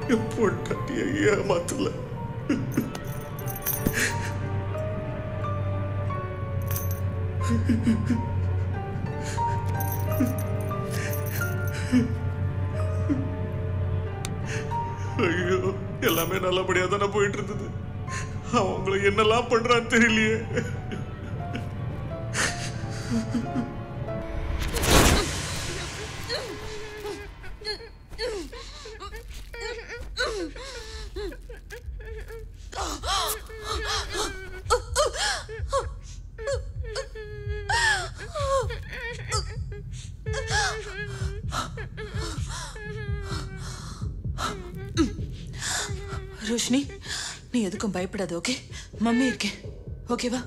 என் பொண்டாட்டிய ஏமாத்தல ஐயோ எல்லாமே நல்லபடியா தானே போயிட்டு இருந்தது அவங்கள என்னெல்லாம் பண்றான்னு தெரியலையே ரோஷினி நீ எதுக்கும் பயப்படாத ஓகே மம்மி இருக்கேன் ஓகேவா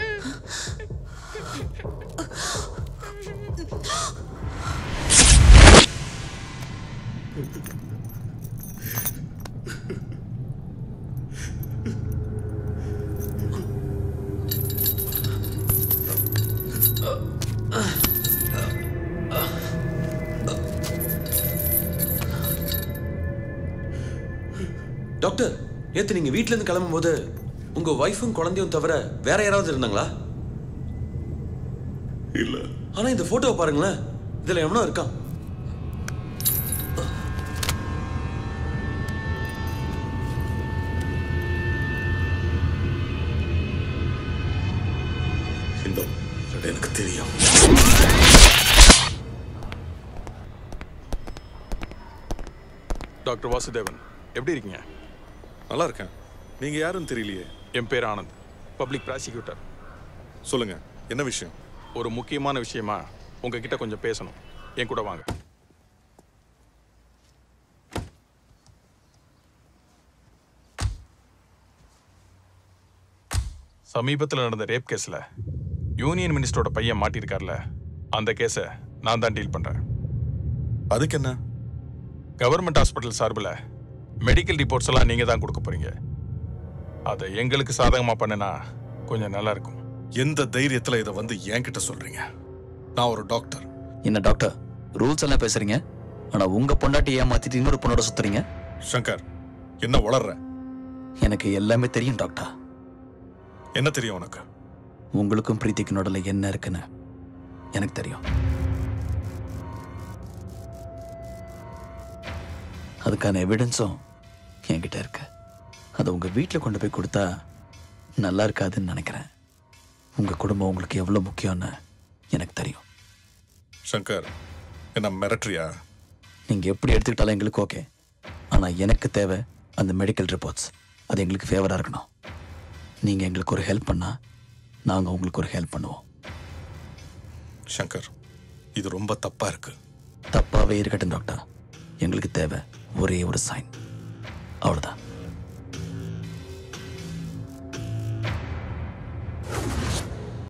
டாக்டர் நேத்து நீங்க வீட்ல இருந்து கிளம்பும்போது உங்க ஒய்ஃபும் குழந்தையும் தவிர வேற யாராவது இருந்தாங்களா இல்ல ஆனா இந்த போட்டோவை பாருங்களேன் இதுல எவனோ இருக்கான் இந்த அது எனக்கு தெரியும் டாக்டர் வாசுதேவன் எப்படி இருக்கீங்க நல்லா இருக்கேன் நீங்க யாருன்னு தெரியலையே என் பேர் ஆனந்த் பப்ளிக் ப்ராசிக்யூட்டர் சொல்லுங்க என்ன விஷயம் ஒரு முக்கியமான விஷயமா உங்ககிட்ட கொஞ்சம் பேசணும் என் கூட வாங்க சமீபத்தில் நடந்த ரேப் கேஸில் யூனியன் மினிஸ்டரோட பையன் மாட்டியிருக்கார்ல அந்த கேஸை நான் தான் டீல் பண்ணுறேன் அதுக்கு என்ன கவர்மெண்ட் ஹாஸ்பிட்டல் சார்பில் மெடிக்கல் ரிப்போர்ட்ஸ் எல்லாம் நீங்கள் தான் கொடுக்க போறீங்க அதை எங்களுக்கு சாதகமாக பண்ணுனா கொஞ்சம் நல்லா இருக்கும் எந்த தைரியத்துல இதை வந்து என்கிட்ட சொல்றீங்க நான் ஒரு டாக்டர் என்ன டாக்டர் ரூல்ஸ் எல்லாம் பேசுறீங்க ஆனா உங்க பொண்டாட்டி ஏமாத்திட்டு இன்னொரு பொண்ணோட சுத்துறீங்க சங்கர் என்ன வளர்ற எனக்கு எல்லாமே தெரியும் டாக்டர் என்ன தெரியும் உனக்கு உங்களுக்கும் பிரீத்திக்கு நடுல என்ன இருக்குன்னு எனக்கு தெரியும் அதுக்கான எவிடன்ஸும் என்கிட்ட இருக்கு அதை உங்க வீட்டில் கொண்டு போய் கொடுத்தா நல்லா இருக்காதுன்னு நினைக்கிறேன் உங்க குடும்பம் உங்களுக்கு எவ்வளவு முக்கியம்னு எனக்கு தெரியும் சங்கர் என்ன மிரட்டுறியா நீங்க எப்படி எடுத்துக்கிட்டாலும் எங்களுக்கு ஓகே ஆனா எனக்கு தேவை அந்த மெடிக்கல் ரிப்போர்ட்ஸ் அது எங்களுக்கு ஃபேவரா இருக்கணும் நீங்க எங்களுக்கு ஒரு ஹெல்ப் பண்ணா நாங்க உங்களுக்கு ஒரு ஹெல்ப் பண்ணுவோம் சங்கர் இது ரொம்ப தப்பா இருக்கு தப்பாவே இருக்கட்டும் டாக்டர் எங்களுக்கு தேவை ஒரே ஒரு சைன் அவ்வளவுதான்